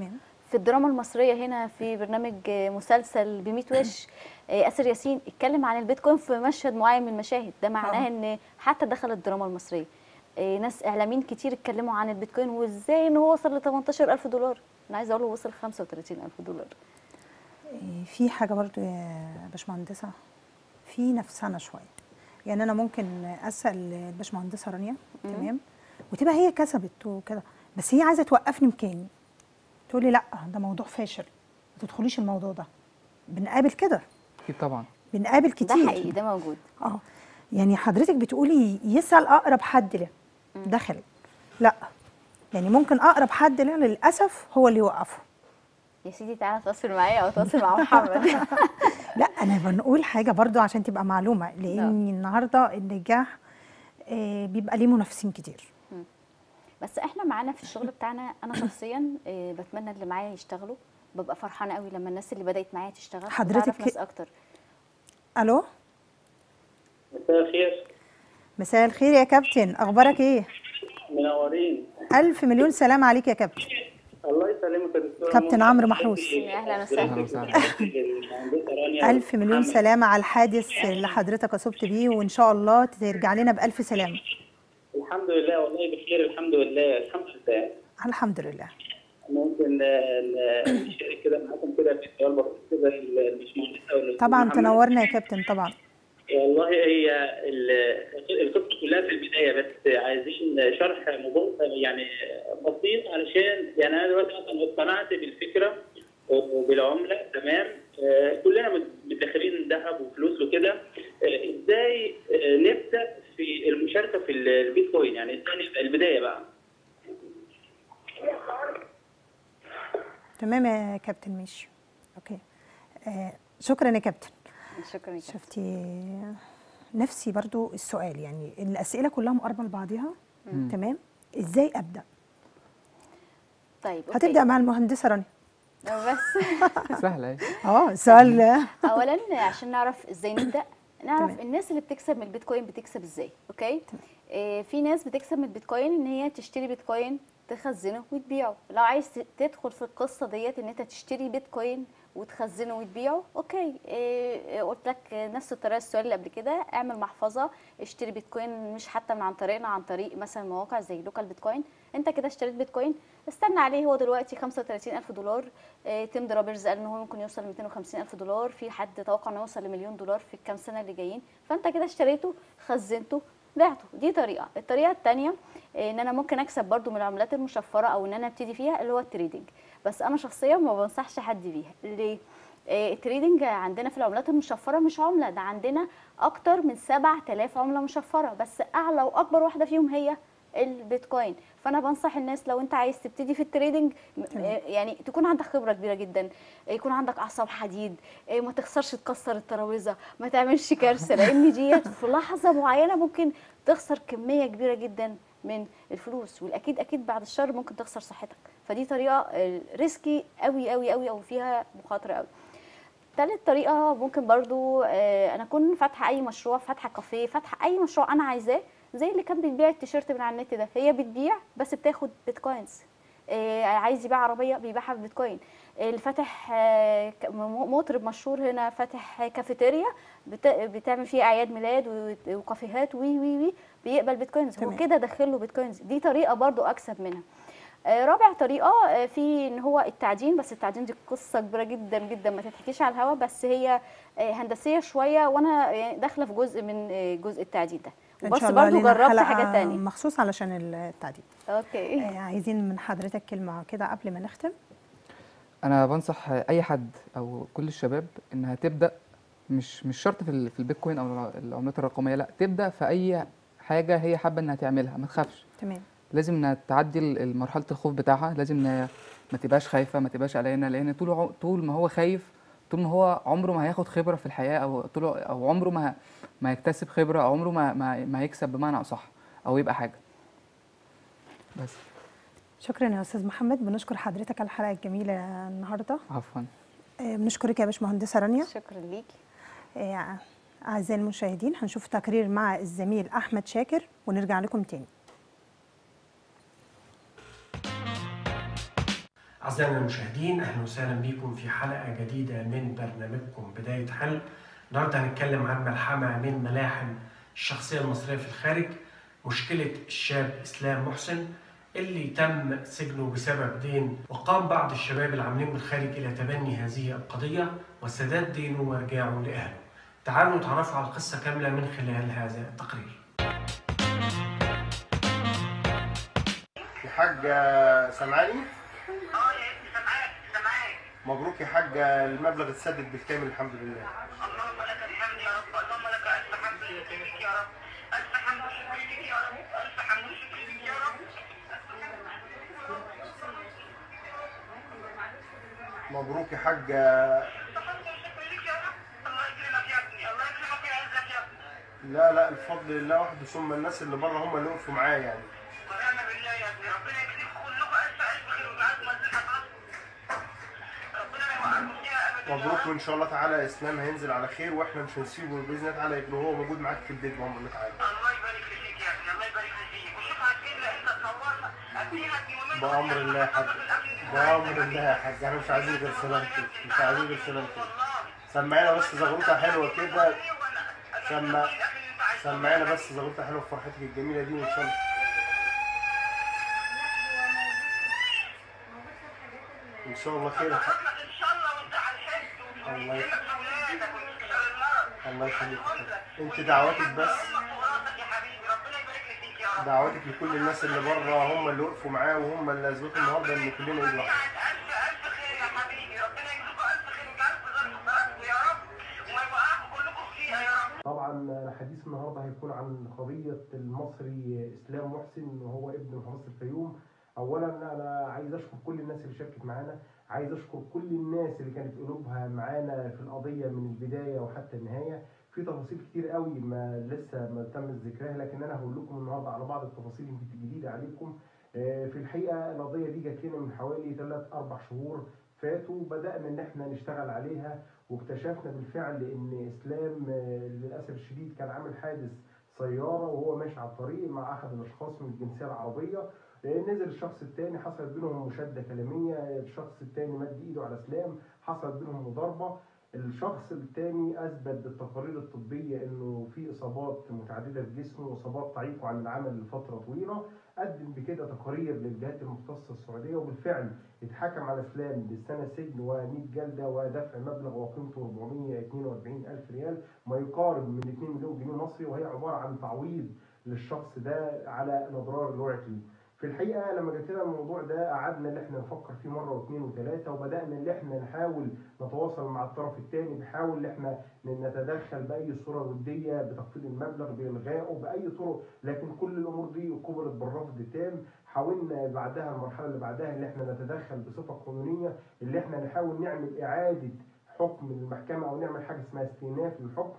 في الدراما المصريه هنا في برنامج آه، مسلسل ب وش آه، اسر ياسين اتكلم عن البيتكوين في مشهد معين من المشاهد ده معناه آه. ان حتى دخل الدراما المصريه آه، ناس اعلاميين كتير اتكلموا عن البيتكوين وازاي ان هو وصل ل 18000 دولار انا عايزه اقول له وصل 35000 دولار إيه، في حاجه برضو يا باشمهندسه في نفسنا شويه يعني انا ممكن اسال الباشمهندسه رانيا تمام وتبقى هي كسبت وكده بس هي عايزه توقفني مكاني تقول لي لا ده موضوع فاشل ما تدخليش الموضوع ده بنقابل كده اكيد طبعا بنقابل كتير ده حقيقي ده موجود اه يعني حضرتك بتقولي يسال اقرب حد له دخل لا يعني ممكن اقرب حد له للاسف هو اللي يوقفه يا سيدي تعالى تواصل معايا او تواصل مع محمد لا انا بنقول حاجه برضو عشان تبقى معلومه لان النهارده النجاح آه، بيبقى ليه منافسين كتير بس احنا معانا في الشغل بتاعنا انا شخصيا آه، بتمنى اللي معايا يشتغلوا ببقى فرحانه قوي لما الناس اللي بدات معايا تشتغل حضرتك وتعرف ناس ك- اكتر الو مساء الخير مساء الخير يا كابتن اخبارك ايه منورين الف مليون سلام عليك يا كابتن الله يسلمك يا دكتور كابتن عمرو محروس. أهلاً وسهلاً. أهلاً وسهلاً. الف مليون سلامه على الحادث اللي حضرتك اصبت بيه وان شاء الله ترجع لنا بالف سلامه الحمد لله والله بخير الحمد لله الحمد لله الحمد لله ممكن آه، ن- نشارك كده معاكم كده في سؤال بسيط كده للباشمهندسه والأستاذ طبعا محمد. تنورنا يا كابتن طبعا والله هي ال- القصه كلها في البدايه بس عايزين شرح مبسط يعني بسيط علشان يعني انا دلوقتي مثلا اقتنعت بالفكره وبالعمله تمام آه، كلنا مت- متدخلين ذهب وفلوس وكده آه، ازاي آه، نبدا في المشاركه في البيتكوين يعني ازاي نبدا البدايه بقى تمام يا كابتن ماشي اوكي آه شكرا يا كابتن شكرا لك شفتي نفسي برضو السؤال يعني الاسئله كلها مقاربه لبعضها تمام ازاي ابدا طيب أوكي. هتبدا مع المهندسه رانيا بس سهله اهي اه السؤال اولا عشان نعرف ازاي نبدا نعرف تمام. الناس اللي بتكسب من البيتكوين بتكسب ازاي اوكي آه في ناس بتكسب من البيتكوين ان هي تشتري بيتكوين تخزنه وتبيعه لو عايز ت- تدخل في القصه ديت ان انت تشتري بيتكوين وتخزنه وتبيعه اوكي إيه قلت لك نفس الطريقه السؤال اللي قبل كده اعمل محفظه اشتري بيتكوين مش حتى من عن طريقنا عن طريق مثلا مواقع زي لوكال بيتكوين انت كده اشتريت بيتكوين استنى عليه هو دلوقتي 35000 دولار إيه تيم درابرز قال ان هو ممكن يوصل ل 250000 دولار في حد توقع انه يوصل لمليون دولار في الكام سنه اللي جايين فانت كده اشتريته خزنته بعته دي طريقه الطريقه الثانيه ان انا ممكن اكسب برضو من العملات المشفره او ان انا ابتدي فيها اللي هو التريدنج بس انا شخصيا ما بنصحش حد بيها ليه آه، التريدنج عندنا في العملات المشفره مش عمله ده عندنا اكتر من 7000 عمله مشفره بس اعلى واكبر واحده فيهم هي البيتكوين فانا بنصح الناس لو انت عايز تبتدي في التريدنج م- تمام. آه، يعني تكون عندك خبره كبيره جدا آه، يكون عندك اعصاب حديد آه، ما تخسرش تكسر الترابيزه ما تعملش كارثه لان ديت في لحظه معينه ممكن تخسر كميه كبيره جدا من الفلوس والاكيد اكيد بعد الشر ممكن تخسر صحتك فدي طريقه آه، ريسكي قوي قوي قوي او فيها مخاطره قوي تالت طريقه ممكن برضو آه، انا اكون فاتحه اي مشروع فاتحه كافيه فاتحه اي مشروع انا عايزاه زي اللي كان بتبيع التيشيرت من على النت ده هي بتبيع بس بتاخد بيتكوينز آه، عايز يبيع عربيه بيبيعها ببيتكوين اللي فاتح آه، ك- م- مطرب مشهور هنا فاتح كافيتيريا بت- بتعمل فيه اعياد ميلاد و- وكافيهات وي وي وي بيقبل بيتكوينز هو تمام. كده دخل له بيتكوينز دي طريقه برضو اكسب منها آه، رابع طريقه آه، في ان هو التعدين بس التعدين دي قصه كبيره جدا جدا ما تتحكيش على الهوا بس هي آه، هندسيه شويه وانا يعني داخله في جزء من آه، جزء التعدين ده ان بس شاء الله برضو لينا جربت حلقة حاجات تانية مخصوص علشان التعديل اوكي آه، عايزين من حضرتك كلمه كده قبل ما نختم انا بنصح اي حد او كل الشباب انها تبدا مش مش شرط في ال- في البيتكوين او العملات الرقميه لا تبدا في اي حاجه هي حابه انها تعملها ما تخافش تمام لازم انها تعدي ال- مرحله الخوف بتاعها لازم انها ما تبقاش خايفه ما تبقاش قلقانه لان طول عم- طول ما هو خايف طول ما هو عمره ما هياخد خبره في الحياه او طول او عمره ما ما يكتسب خبره او عمره ما ما, ما يكسب بمعنى اصح او يبقى حاجه بس شكرا يا استاذ محمد بنشكر حضرتك على الحلقه الجميله النهارده عفوا آه، بنشكرك يا باشمهندسه رانيا شكرا ليكي آه، اعزائي المشاهدين هنشوف تقرير مع الزميل احمد شاكر ونرجع لكم تاني أعزائنا المشاهدين أهلا وسهلا بكم في حلقة جديدة من برنامجكم بداية حل النهاردة هنتكلم عن ملحمة من ملاحم الشخصية المصرية في الخارج مشكلة الشاب إسلام محسن اللي تم سجنه بسبب دين وقام بعض الشباب العاملين بالخارج إلى تبني هذه القضية وسداد دينه وإرجاعه لأهله تعالوا نتعرف على القصة كاملة من خلال هذا التقرير يا حاجة سامعاني؟ اه يا ابني سامعاك سامعاك مبروك يا حاجة المبلغ اتسدد بالكامل الحمد لله اللهم لك الحمد يا رب اللهم لك الف حمد وشكر لك يا رب الف حمد وشكر لك يا رب الف حمد وشكر لك يا رب مبروك يا حاجة الف حمد وشكر لك يا رب الله يكرمك يا ابني الله يكرمك ويعزك يا ابني لا لا الفضل لله وحده ثم الناس اللي بره هم اللي وقفوا معايا يعني ونعم بالله يا ابني ربنا يجزيكم كلكم الف الف خير ويجعلكم مزيكا ربنا ما يوقعكم فيها ابدا يا مبروك رب. وان شاء الله تعالى اسلام هينزل على خير واحنا مش هنسيبه باذن الله تعالى يبقى هو موجود معاك في البيت بامر الله تعالى الله يبارك لي فيك يا ابني الله يبارك لي فيك وشوف هتجيب لي انت تصورنا اديها ابني ومنك بامر الله يا حاج بامر الله يا حاج احنا مش عايزين غير سلامتك مش عايزين غير سلامتك سمعينا بس زغروطه حلوه كده سمع سمعينا بس زغروطه حلوه في فرحتك الجميله دي وان شاء الله ان شاء الله خير يا حاج ان شاء الله وانت على الحج الله يخليك. ويكرمك اولادك ويكرمك المرض الله يخليك انت دعواتك بس يا حبيبي ربنا يبارك لي فيك يا رب دعواتك لكل الناس اللي بره هم اللي وقفوا معاه وهم اللي اثبتوا النهارده ان كلنا ايد واحده الف الف خير يا حبيبي ربنا يجزيكم الف خير ويجعلكم ظرف صلاتكم يا رب وما يوقعكم كلكم فيها يا رب طبعا حديث النهارده هيكون عن قضيه المصري اسلام محسن وهو ابن محافظه الفيوم اولا انا عايز اشكر كل الناس اللي شاركت معانا عايز اشكر كل الناس اللي كانت قلوبها معانا في القضيه من البدايه وحتى النهايه في تفاصيل كتير قوي ما لسه ما تم ذكرها لكن انا هقول لكم النهارده على بعض التفاصيل يمكن جديده عليكم آه، في الحقيقه القضيه دي جات لنا من حوالي 3 4 شهور فاتوا بدانا ان احنا نشتغل عليها واكتشفنا بالفعل ان اسلام آه، للاسف الشديد كان عامل حادث سياره وهو ماشي على الطريق مع احد الاشخاص من الجنسيه العربيه آه، نزل الشخص الثاني حصلت بينهم مشاده كلاميه الشخص الثاني مد ايده على اسلام حصلت بينهم مضاربه الشخص الثاني اثبت بالتقارير الطبيه انه في اصابات متعدده في جسمه واصابات تعيقه عن العمل لفتره طويله قدم بكده تقارير للجهات المختصه السعوديه وبالفعل اتحكم على اسلام بالسنه سجن و100 جلده ودفع مبلغ وقيمته 442 الف ريال ما يقارب من 2 مليون جنيه مصري وهي عباره عن تعويض للشخص ده على الاضرار اللي وقعت ليه. في الحقيقه لما جت لنا الموضوع ده قعدنا ان احنا نفكر فيه مره واثنين وثلاثه وبدانا ان احنا نحاول نتواصل مع الطرف الثاني بنحاول ان احنا نتدخل باي صوره وديه بتخفيض المبلغ بالغائه باي طرق لكن كل الامور دي قبلت بالرفض التام حاولنا بعدها المرحله اللي بعدها ان احنا نتدخل بصفه قانونيه اللي احنا نحاول نعمل اعاده حكم للمحكمه او نعمل حاجه اسمها استئناف للحكم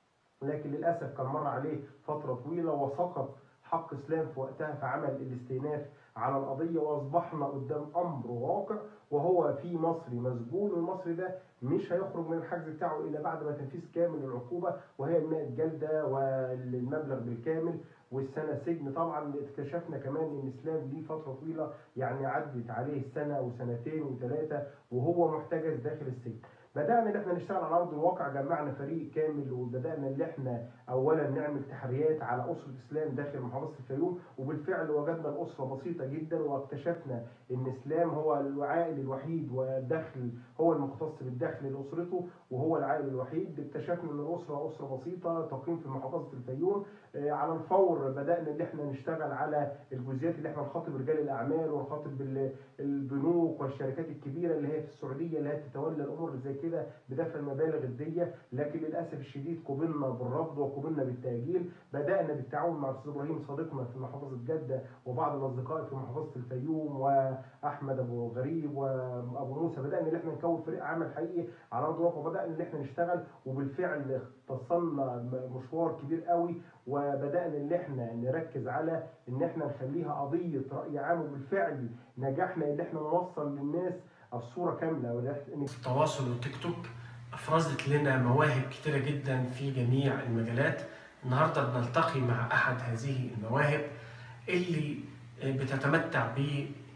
لكن للاسف كان مر عليه فتره طويله وسقط حق اسلام في وقتها فعمل الاستئناف على القضيه واصبحنا قدام امر واقع وهو في مصري مسجون والمصري ده مش هيخرج من الحجز بتاعه الا بعد ما تنفيذ كامل العقوبه وهي ال 100 جلده والمبلغ بالكامل والسنه سجن طبعا اكتشفنا كمان ان اسلام ليه فتره طويله يعني عدت عليه سنه وسنتين وثلاثه وهو محتجز داخل السجن. بدانا ان احنا نشتغل على ارض الواقع جمعنا فريق كامل وبدانا ان احنا اولا نعمل تحريات على اسره اسلام داخل محافظه الفيوم وبالفعل وجدنا الاسره بسيطه جدا واكتشفنا ان اسلام هو العائل الوحيد والدخل هو المختص بالدخل لاسرته وهو العائل الوحيد اكتشفنا ان الاسره اسره بسيطه تقيم في محافظه الفيوم آه، على الفور بدانا ان احنا نشتغل على الجزئيات اللي احنا نخاطب رجال الاعمال ونخاطب ال- البنوك والشركات الكبيره اللي هي في السعوديه اللي هي تتولى الامور اللي زي كده بدفع المبالغ الديه لكن للاسف الشديد قبلنا بالرفض وقبلنا بالتاجيل بدانا بالتعاون مع الاستاذ ابراهيم صديقنا في محافظه جده وبعض الاصدقاء في محافظه الفيوم واحمد ابو غريب وابو موسى بدانا ان احنا نكون فريق عمل حقيقي على ارض الواقع وبدانا ان احنا نشتغل وبالفعل اتصلنا م- مشوار كبير قوي وبدانا ان احنا نركز على ان احنا نخليها قضيه راي عام وبالفعل نجحنا ان احنا نوصل للناس الصوره كامله وإن- التواصل والتيك توك افرزت لنا مواهب كتيره جدا في جميع المجالات النهارده بنلتقي مع احد هذه المواهب اللي بتتمتع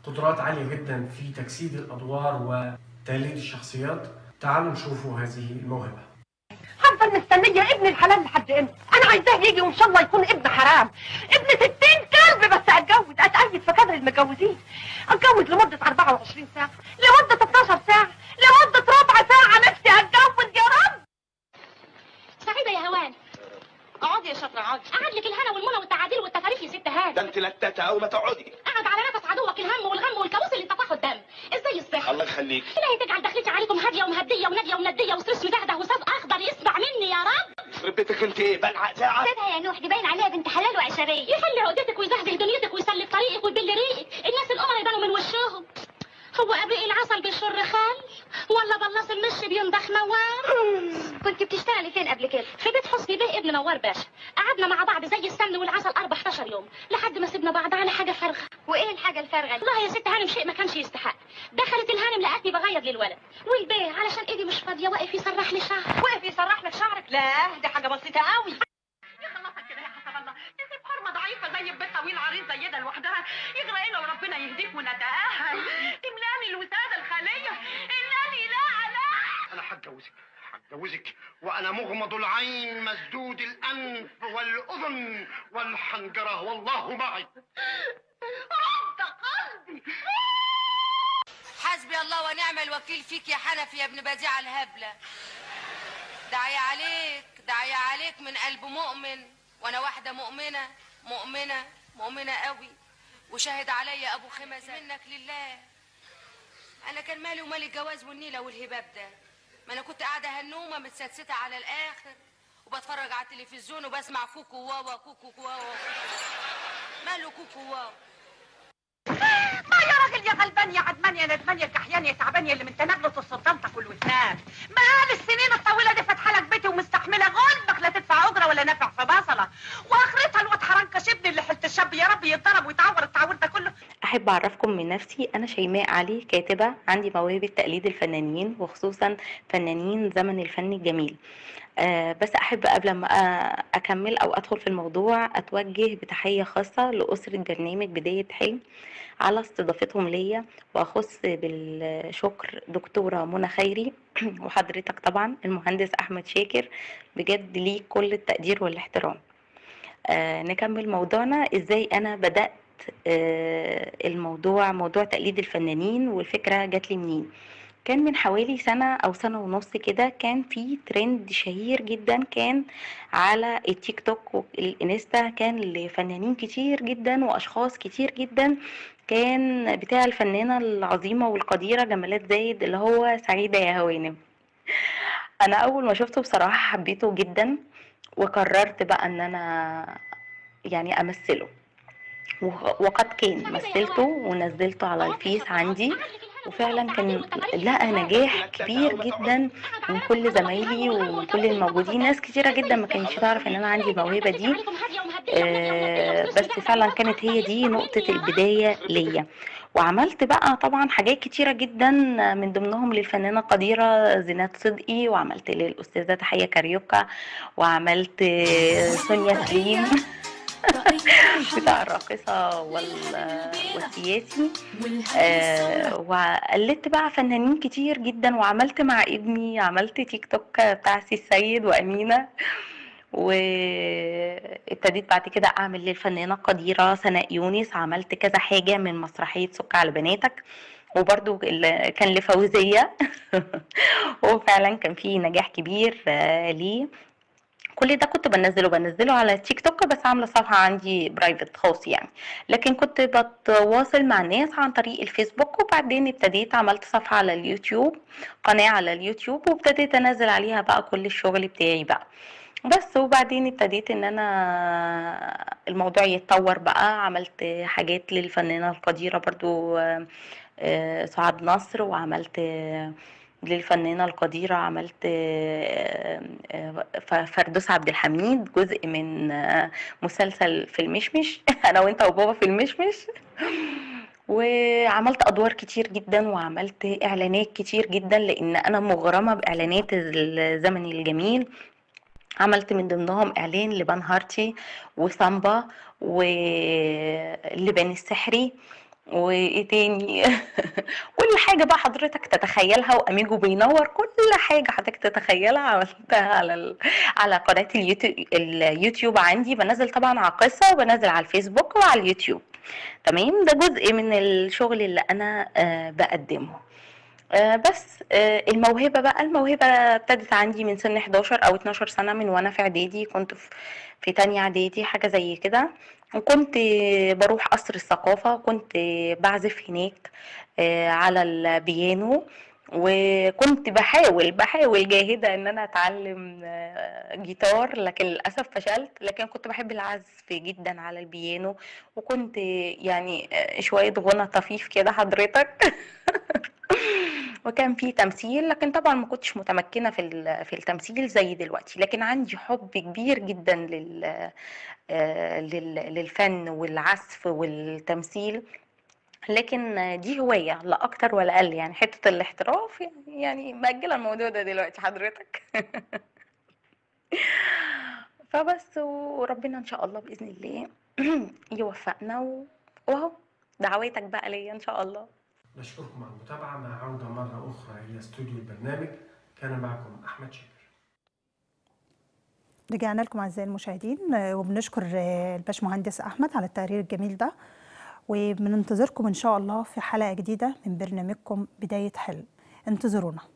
قدرات عالية جدا في تجسيد الأدوار وتقليد الشخصيات تعالوا نشوفوا هذه الموهبة هفضل مستنية ابن الحلال لحد امتى؟ أنا عايزاه يجي وإن شاء الله يكون ابن حرام، ابن ستين كلب بس أتجوز، أتأيد في كادر المتجوزين، أتجوز لمدة 24 ساعة، لمدة 12 ساعة، لمدة ربع ساعة نفسي أتجوز يا رب. سعيدة يا هوان اقعدي يا شاطرة اقعدي. قعد لك الهنا والمنى والتعاديل والتفاريح يا ست هاني ده انت لتاتة او ما تقعدي قعد على نفس عدوك الهم والغم والكابوس اللي انت تاخد دم ازاي الصحة الله يخليك إلهي تجعل دخلتي عليكم هادية ومهدية ونادية ومندية وسرس مزهده وساس أخضر يسمع مني يا رب يخرب بيتك انت ايه بلعق ساعة سيبها يا نوح دي باين عليها بنت حلال وعشرية يحل عقدتك ويزهزه دنيتك ويسلك طريقك ويبل ريقك الناس الأمر يبانوا من وشهم هو أبريق العسل بيشر خال ولا بلاص المش بينضخ موال كنت بتشتغلي فين قبل كده في بيت حسني بيه ابن نوار باشا قعدنا مع بعض زي السمن والعسل 14 يوم لحد ما سيبنا بعض على حاجه فارغه وايه الحاجه الفارغه لا يا ست هانم شيء ما كانش يستحق دخلت الهانم لقتني بغير للولد والبيه علشان ايدي مش فاضيه واقف يسرح لي شعر واقف يسرح لك شعرك؟ لا دي حاجة بسيطة قوي. يخلصك كده يا حسب الله، تسيب حرمة ضعيفة زي البيت طويل عريض زي ده لوحدها، يجرى ايه لو ربنا يهديك ونتأهل، تملاني الوسادة الخالية، إنني لا لا انا هتجوزك هتجوزك وانا مغمض العين مسدود الانف والاذن والحنجره والله معي رد قلبي حسبي الله ونعم الوكيل فيك يا حنفي يا ابن بديع الهبلة دعي عليك دعي عليك من قلب مؤمن وانا واحدة مؤمنة مؤمنة مؤمنة قوي وشاهد عليا ابو خمسة منك لله انا كان مالي ومال الجواز والنيلة والهباب ده ما انا كنت قاعدة هنومة متستتة على الاخر وبتفرج على التلفزيون وبسمع كوكو واوا كوكو واوا ماله كوكو واوا ما يا راجل يا غلبان يا عدمان يا ندمان يا كحيان يا تعبان يا اللي من تنابلة السلطان تاكل وتنام ما السنين الطويلة دي فاتحة لك بيتي ومستحملة غلبك لا تدفع أجرة ولا نافع في بصلة وآخرتها الواد حرنكش ابني اللي حلت الشاب يا رب يتضرب ويتعور التعور ده كله أحب أعرفكم من نفسي أنا شيماء علي كاتبة عندي موهبة تقليد الفنانين وخصوصا فنانين زمن الفن الجميل آه بس أحب قبل ما آه أكمل أو أدخل في الموضوع أتوجه بتحية خاصة لأسرة برنامج بداية حلم على استضافتهم ليا وأخص بالشكر دكتورة منى خيري وحضرتك طبعا المهندس أحمد شاكر بجد ليك كل التقدير والاحترام آه نكمل موضوعنا إزاي أنا بدأت آه الموضوع موضوع تقليد الفنانين والفكرة جات لي منين كان من حوالي سنة أو سنة ونص كده كان في ترند شهير جدا كان على التيك توك والإنستا كان لفنانين كتير جدا وأشخاص كتير جدا كان بتاع الفنانة العظيمة والقديرة جمالات زايد اللي هو سعيدة يا هوانم أنا أول ما شفته بصراحة حبيته جدا وقررت بقى إن أنا يعني أمثله وق- وقد كان مثلته ونزلته على الفيس عندي وفعلا كان لقى نجاح كبير جدا من كل زمايلي ومن كل الموجودين ناس كتيرة جدا ما كانتش تعرف ان انا عندي الموهبة دي آه، بس فعلا كانت هي دي نقطة البداية ليا وعملت بقى طبعا حاجات كتيرة جدا من ضمنهم للفنانة القديرة زينات صدقي وعملت للأستاذة تحية كاريوكا وعملت سونيا سليم بتاع الراقصة وال- والسياسي آه وقلدت بقى فنانين كتير جدا وعملت مع ابني عملت تيك توك بتاع سي السيد وأمينة وابتديت بعد كده اعمل للفنانه القديره سناء يونس عملت كذا حاجه من مسرحيه سك على بناتك وبرضو ال- كان لفوزيه وفعلا كان في نجاح كبير آه، ليه كل ده كنت بنزله بنزله على تيك توك بس عامله صفحه عندي برايفت خاص يعني لكن كنت بتواصل مع الناس عن طريق الفيسبوك وبعدين ابتديت عملت صفحه على اليوتيوب قناه على اليوتيوب وابتديت انزل عليها بقى كل الشغل بتاعي بقى بس وبعدين ابتديت ان انا الموضوع يتطور بقى عملت حاجات للفنانة القديرة برضو آه، آه، سعاد نصر وعملت آه، للفنانة القديرة عملت آه، آه، ف- فردوس عبد الحميد جزء من آه، مسلسل في المشمش انا وانت وبابا في المشمش وعملت ادوار كتير جدا وعملت اعلانات كتير جدا لان انا مغرمة باعلانات الزمن الجميل عملت من ضمنهم اعلان لبان هارتي وسامبا واللبان السحري وايه تاني كل حاجه بقى حضرتك تتخيلها واميجو بينور كل حاجه حضرتك تتخيلها عملتها على ال... على قناه اليوتيوب اليوتيوب عندي بنزل طبعا على قصه وبنزل على الفيسبوك وعلى اليوتيوب تمام ده جزء من الشغل اللي انا آه، بقدمه آه، بس آه، الموهبة بقى الموهبة ابتدت عندي من سن 11 أو 12 سنة من وأنا في إعدادي كنت في في تانية إعدادي حاجة زي كده وكنت بروح قصر الثقافة كنت بعزف هناك آه، على البيانو وكنت بحاول بحاول جاهدة ان انا اتعلم آه، جيتار لكن للاسف فشلت لكن كنت بحب العزف جدا على البيانو وكنت يعني آه، شوية غنى طفيف كده حضرتك وكان في تمثيل لكن طبعا ما كنتش متمكنة في ال- في التمثيل زي دلوقتي لكن عندي حب كبير جدا لل آه، لل- للفن والعزف والتمثيل لكن دي هواية لا أكتر ولا أقل يعني حتة الاحتراف يعني يعني مأجلة الموضوع ده دلوقتي حضرتك فبس وربنا إن شاء الله بإذن الله يوفقنا و- وأهو دعواتك بقى ليا إن شاء الله نشكركم على المتابعة مع عودة مرة أخرى إلى استوديو البرنامج كان معكم أحمد شاكر رجعنا لكم اعزائي المشاهدين آه، وبنشكر آه، الباشمهندس احمد على التقرير الجميل ده وبننتظركم ان شاء الله في حلقه جديده من برنامجكم بدايه حلم انتظرونا